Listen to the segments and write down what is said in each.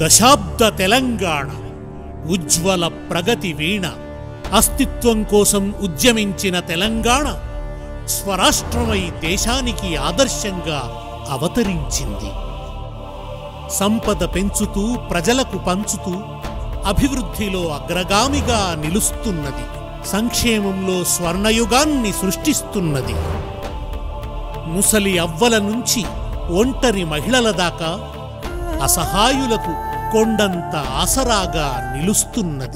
దశాబ్ద తెలంగాణ ఉజ్వల ప్రగతి వీణ అస్తిత్వం కోసం ఉద్యమించిన తెలంగాణ స్వరాష్ట్రమై దేశానికి ఆదర్శంగా అవతరించింది సంపద పెంచుతూ ప్రజలకు పంచుతూ అభివృద్ధిలో అగ్రగామిగా నిలుస్తున్నది సంక్షేమంలో స్వర్ణయుగాన్ని సృష్టిస్తున్నది ముసలి అవ్వల నుంచి ఒంటరి మహిళల దాకా అసహాయులకు కొండంత ఆసరాగా నిలుస్తున్నది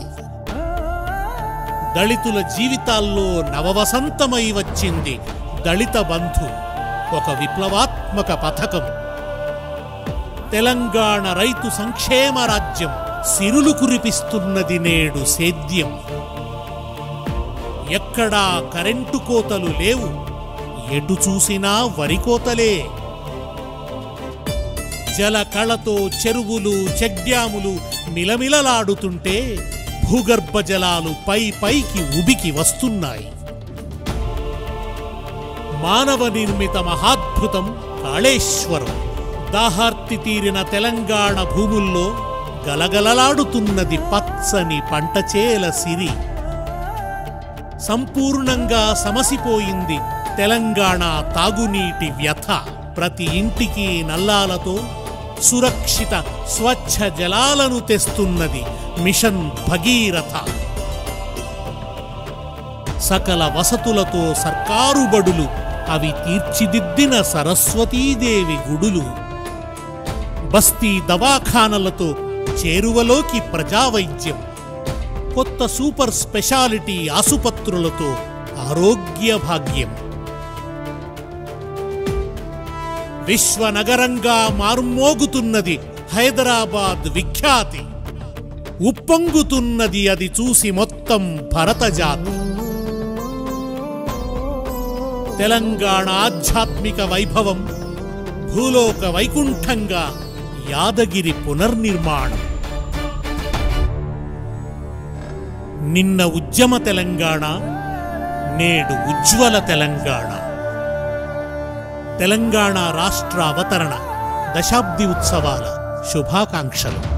దళితుల జీవితాల్లో నవవసంతమై వచ్చింది దళిత బంధు ఒక విప్లవాత్మక పథకం తెలంగాణ రైతు సంక్షేమ రాజ్యం సిరులు కురిపిస్తున్నది నేడు సేద్యం ఎక్కడా కరెంటు కోతలు లేవు ఎటు చూసినా వరి కోతలే జల కళతో చెరువులు చెక్డ్యాములు మిలమిలలాడుతుంటే భూగర్భ జలాలు పై పైకి ఉబికి వస్తున్నాయి మానవ నిర్మిత మహాద్భుతం కాళేశ్వరం దాహార్తి తీరిన తెలంగాణ భూముల్లో గలగలలాడుతున్నది పచ్చని పంటచేల సిరి సంపూర్ణంగా సమసిపోయింది తెలంగాణ తాగునీటి వ్యథ ప్రతి ఇంటికి నల్లాలతో సురక్షిత స్వచ్ఛ జలాలను తెస్తున్నది మిషన్ భగీరథ సకల వసతులతో సర్కారు బడులు అవి తీర్చిదిద్దిన సరస్వతీదేవి గుడులు బస్తీ దవాఖానలతో చేరువలోకి ప్రజావైద్యం కొత్త సూపర్ స్పెషాలిటీ ఆసుపత్రులతో ఆరోగ్య భాగ్యం విశ్వనగరంగా మారుమోగుతున్నది హైదరాబాద్ విఖ్యాతి ఉప్పొంగుతున్నది అది చూసి మొత్తం భరతజాతి తెలంగాణ ఆధ్యాత్మిక వైభవం భూలోక వైకుంఠంగా యాదగిరి పునర్నిర్మాణం నిన్న ఉద్యమ తెలంగాణ నేడు ఉజ్వల తెలంగాణ తెలంగాణ రాష్ట్ర అవతరణ దశాబ్ది ఉత్సవాల శుభాకాంక్షలు